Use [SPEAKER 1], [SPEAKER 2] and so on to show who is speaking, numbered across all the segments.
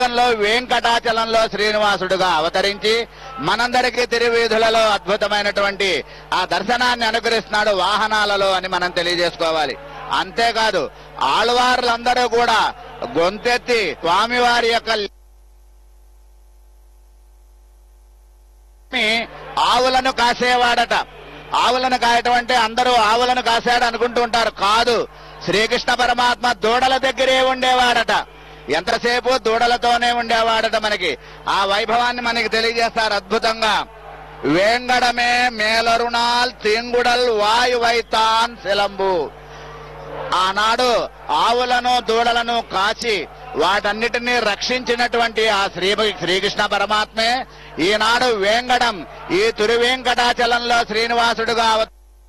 [SPEAKER 1] లో వెంకటాచలంలో శ్రీనివాసుడుగా అవతరించి మనందరికీ తిరువీధులలో అద్భుతమైనటువంటి ఆ దర్శనాన్ని అనుగ్రహిస్తున్నాడు వాహనాలలో అని మనం తెలియజేసుకోవాలి అంతేకాదు ఆళ్వార్లందరూ కూడా గొంతెత్తి స్వామివారి యొక్క స్వామి ఆవులను కాసేవాడట ఆవులను కాయటం అంటే అందరూ ఆవులను కాసాడు అనుకుంటూ ఉంటారు కాదు శ్రీకృష్ణ పరమాత్మ దూడల దగ్గరే ఉండేవాడట ఎంతసేపు దూడలతోనే ఉండేవాడట మనకి ఆ వైభవాన్ని మనకి తెలియజేస్తారు అద్భుతంగా వేంగడమే మేలరుణాల్ తీంగుడల్ వాయు వైతాన్ శిలంబు ఆనాడు ఆవులను దూడలను కాచి వాటన్నిటినీ రక్షించినటువంటి ఆ శ్రీ శ్రీకృష్ణ పరమాత్మే ఈనాడు వేంగడం ఈ తిరువేంకటాచలంలో శ్రీనివాసుడుగా అవ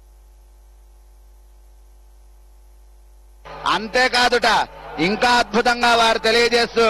[SPEAKER 1] అంతేకాదుట ఇంకా అద్భుతంగా వారు తెలియజేస్తూ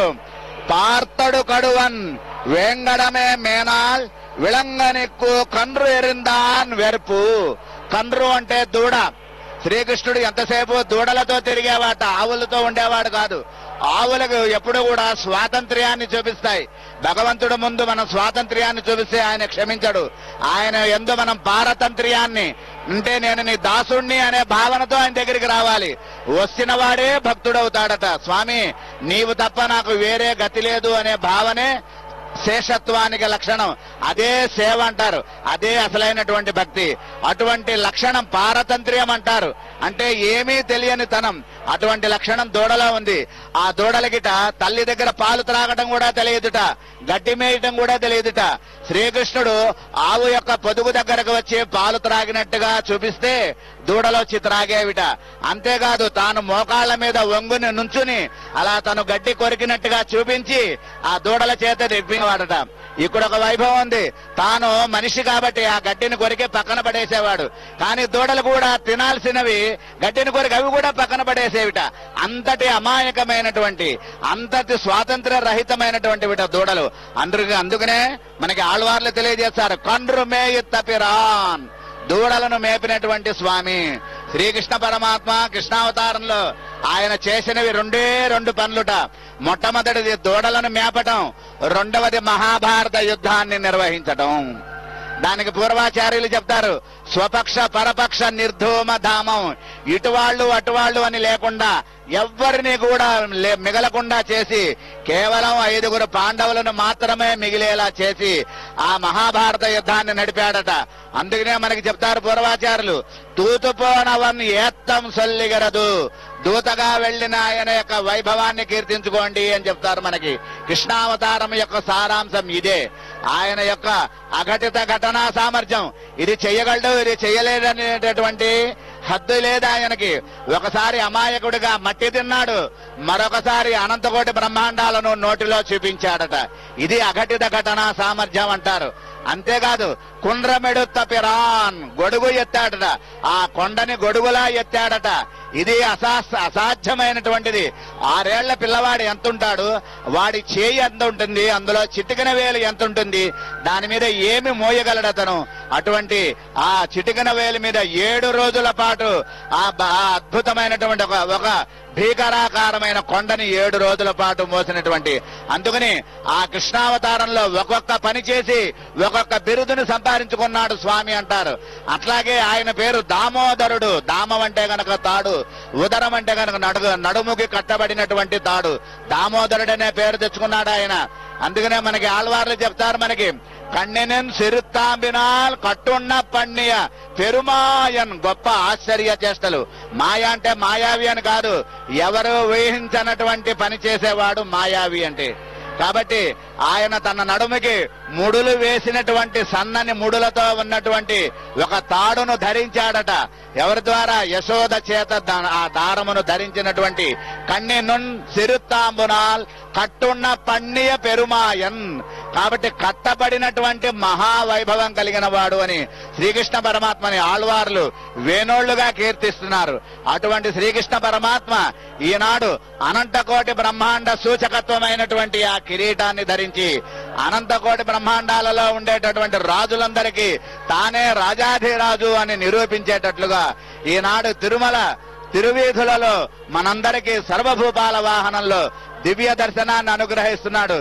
[SPEAKER 1] పార్తడు కడువన్ వేంగడమే మేనాల్ విళంగనెక్కు కండ్రు ఎరిందాన్ వెర్పు కండ్రు అంటే దూడ శ్రీకృష్ణుడు ఎంతసేపు దూడలతో తిరిగేవాట ఆవులతో ఉండేవాడు కాదు ఆవులకు ఎప్పుడు కూడా స్వాతంత్ర్యాన్ని చూపిస్తాయి భగవంతుడు ముందు మనం స్వాతంత్ర్యాన్ని చూపిస్తే ఆయన క్షమించడు ఆయన ఎందు మనం పారతంత్ర్యాన్ని అంటే నేను నీ దాసుణ్ణి అనే భావనతో ఆయన దగ్గరికి రావాలి వచ్చిన వాడే భక్తుడవుతాడట స్వామి నీవు తప్ప నాకు వేరే గతి లేదు అనే భావనే శేషత్వానికి లక్షణం అదే సేవ అంటారు అదే అసలైనటువంటి భక్తి అటువంటి లక్షణం పారతంత్ర్యం అంటారు అంటే ఏమీ తెలియని తనం అటువంటి లక్షణం దూడలో ఉంది ఆ దూడలకిట తల్లి దగ్గర పాలు త్రాగటం కూడా తెలియదుట గడ్డి మేయటం కూడా తెలియదుట శ్రీకృష్ణుడు ఆవు యొక్క పొదుగు దగ్గరకు వచ్చి పాలు త్రాగినట్టుగా చూపిస్తే దూడలొచ్చి త్రాగేవిట అంతేకాదు తాను మోకాళ్ల మీద వంగుని నుంచుని అలా తను గడ్డి కొరికినట్టుగా చూపించి ఆ దూడల చేత తెప్పినవాడట ఇక్కడ ఒక వైభవం ఉంది తాను మనిషి కాబట్టి ఆ గడ్డిని కొరికి పక్కన పడేసేవాడు కానీ దూడలు కూడా తినాల్సినవి గడ్డిని కొరికి అవి కూడా పక్కన పడేసేవిట అంతటి అమాయకమైనటువంటి అంతటి స్వాతంత్ర రహితమైనటువంటి విట దూడలు అందుకు అందుకనే మనకి ఆళ్వార్లు తెలియజేస్తారు కండ్రు మేయి తపిరాన్ దూడలను మేపినటువంటి స్వామి శ్రీకృష్ణ పరమాత్మ కృష్ణావతారంలో ఆయన చేసినవి రెండే రెండు పనులుట మొట్టమొదటిది దూడలను మేపటం రెండవది మహాభారత యుద్ధాన్ని నిర్వహించటం దానికి పూర్వాచార్యులు చెప్తారు స్వపక్ష పరపక్ష నిర్ధూమ ధామం ఇటువాళ్ళు అటువాళ్ళు అని లేకుండా ఎవ్వరిని కూడా లే- మిగలకుండా చేసి కేవలం ఐదుగురు పాండవులను మాత్రమే మిగిలేలా చేసి ఆ మహాభారత యుద్ధాన్ని నడిపాడట అందుకనే మనకి చెప్తారు పూర్వాచారులు తూతుపోనవన్ ఏత్తం సొల్లిగరదు దూతగా వెళ్లిన ఆయన యొక్క వైభవాన్ని కీర్తించుకోండి అని చెప్తారు మనకి కృష్ణావతారం యొక్క సారాంశం ఇదే ఆయన యొక్క అఘటిత ఘటనా సామర్థ్యం ఇది చెయ్యగలడు ఇది చెయ్యలేదనేటటువంటి హద్దు లేదు ఆయనకి ఒకసారి అమాయకుడిగా మట్టి తిన్నాడు మరొకసారి అనంతకోటి బ్రహ్మాండాలను నోటిలో చూపించాడట ఇది అఘటిత ఘటనా సామర్థ్యం అంటారు అంతేకాదు కుండ్రమెడు తపిరాన్ గొడుగు ఎత్తాడట ఆ కొండని గొడుగులా ఎత్తాడట ఇది అసా అసాధ్యమైనటువంటిది ఆరేళ్ల పిల్లవాడు ఎంత ఉంటాడు వాడి చేయి ఎంత ఉంటుంది అందులో చిటికిన వేలు ఎంత ఉంటుంది దాని మీద ఏమి మోయగలడు అతను అటువంటి ఆ చిటికిన వేలు మీద ఏడు రోజుల పాటు ఆ బ- ఆ అద్భుతమైనటువంటి ఒక ఒక భీకరాకారమైన కొండని ఏడు రోజుల పాటు మోసినటువంటి అందుకని ఆ కృష్ణావతారంలో ఒక్కొక్క పని చేసి ఒక్కొక్క బిరుదుని సంపాదించుకున్నాడు స్వామి అంటారు అట్లాగే ఆయన పేరు దామోదరుడు దామం అంటే గనక తాడు ఉదరం అంటే గనక నడుగు నడుముకి కట్టబడినటువంటి తాడు దామోదరుడు అనే పేరు తెచ్చుకున్నాడు ఆయన అందుకనే మనకి ఆళ్వార్లు చెప్తారు మనకి కన్నెనెన్ సిరుత్తాంబినాల్ కట్టున్న పన్నియ పెరుమాయన్ గొప్ప ఆశ్చర్య చేష్టలు మాయ అంటే మాయావి అని కాదు ఎవరు ఊహించనటువంటి పని చేసేవాడు మాయావి అంటే కాబట్టి ఆయన తన నడుముకి ముడులు వేసినటువంటి సన్నని ముడులతో ఉన్నటువంటి ఒక తాడును ధరించాడట ఎవరి ద్వారా యశోద చేత దా- ఆ దారమును ధరించినటువంటి కన్ని నున్ సిరుత్తాంబునాల్ కట్టున్న పన్నియ పెరుమాయన్ కాబట్టి కట్టబడినటువంటి మహావైభవం కలిగిన వాడు అని శ్రీకృష్ణ పరమాత్మని ఆళ్వార్లు వేణోళ్లుగా కీర్తిస్తున్నారు అటువంటి శ్రీకృష్ణ పరమాత్మ ఈనాడు అనంతకోటి బ్రహ్మాండ సూచకత్వమైనటువంటి ఆ కిరీటాన్ని ధరించి అనంతకోటి బ్రహ్మాండాలలో ఉండేటటువంటి రాజులందరికీ తానే రాజాధిరాజు అని నిరూపించేటట్లుగా ఈనాడు తిరుమల తిరువీధులలో మనందరికీ సర్వభూపాల వాహనంలో దివ్య దర్శనాన్ని అనుగ్రహిస్తున్నాడు